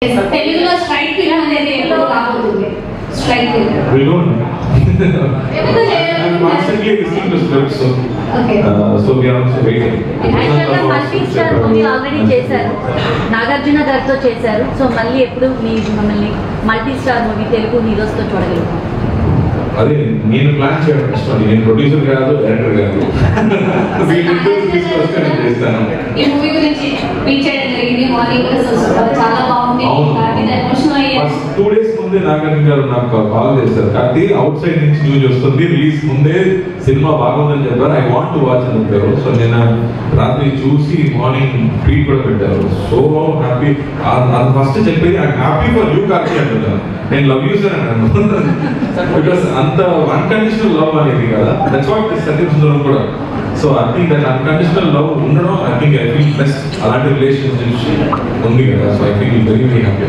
తెలుగులో straight film అనేది ఎప్పుడు రాబోతుంది స్ట్రైట్ ఫిల్మ్ We don't. ఎప్పుడు చేయలేదు? I'm constantly listening to scripts, so, Okay. uh, so we are also waiting. యాక్చువల్గా మల్టీ స్టార్ మూవీ ఆల్రెడీ చేశారు నాగార్జున గారితో చేశారు సో మళ్ళీ ఎప్పుడు మీ మమ్మల్ని మల్టీ స్టార్ మూవీ తెలుగు హీరోస్తో చూడగలుగుతాం అదే నేను ప్లాన్ చేయడం కష్టం నేను ప్రొడ్యూసర్ కాదు డైరెక్టర్ కాదు వీళ్ళిద్దరూ తీసుకొస్తే నేను చేస్తాను ఈ మూవీ గురించి రీచ్ చేయడం జరిగింది మార్నింగ్ కూడా చూస్తున్నారు. చాలా బాగుంది కార్తీక్ ఎమోషనల్ అయ్యారు ఫస్ట్ టూ డేస్ ముందే నాగార్జున గారు నాకు కాల్ చేశారు కార్తీ అవుట్ సైడ్ నుంచి న్యూస్ వస్తుంది రిలీజ్ ముందే సినిమా బాగుందని చెప్పారు ఐ వాంట్ టు వాచ్ అని చెప్పారు సో నేను రాత్రి చూసి మార్నింగ్ ట్వీట్ కూడా పెట్టారు సో హ్యాపీ అది ఫస్ట్ చెప్పేది I happy for you Karthi అంటున్నాను నేను లవ్ యూ సార్ అన్నాను బికాస్ అంత అన్కండిషనల్ లవ్ అనేది కదా దట్స్ వాట్ సత్యం సుందరం కూడా so I think that unconditional love ఉండడం I think I feel best అలాంటి రిలేషన్షిప్ ఉంది కదా so I feel very very happy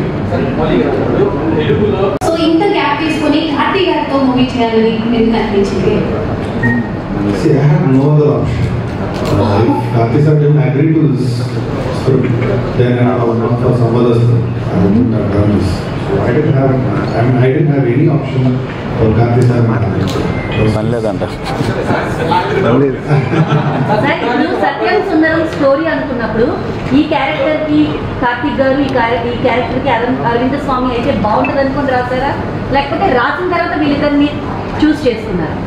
so ఇంత గ్యాప్ తీసుకొని కార్తీక్ గారితో మూవీ చేయాలని ఎందుకు అనిపించింది See, I had no other option. Uh, if Karthi sir didn't agree to this script, then I would not for some other script. I wouldn't have done this. So I didn't have, I mean, I didn't have any option for Karthi sir. పని లేదంట sir ఇప్పుడు సత్యం సుందరం story అనుకున్నప్పుడు ఈ character కి కార్తీక్ గారు ఈ క్యారె- ఈ character కి అరవింద్ అరవింద స్వామి అయితే బాగుంటుంది అనుకుని రాశారా లేకపోతే రాసిన తర్వాత వీళ్ళిద్దరిని చూస్ చేసుకున్నారా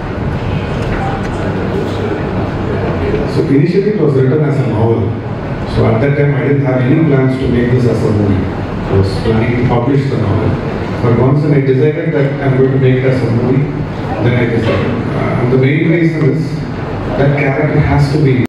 So initially it was written as a novel. So at that time I didn't have any plans to make this as a movie. I was planning to publish the novel. But once when I decided that I'm going to make it as a movie, then I decided. Uh, and the main reason is that character has to be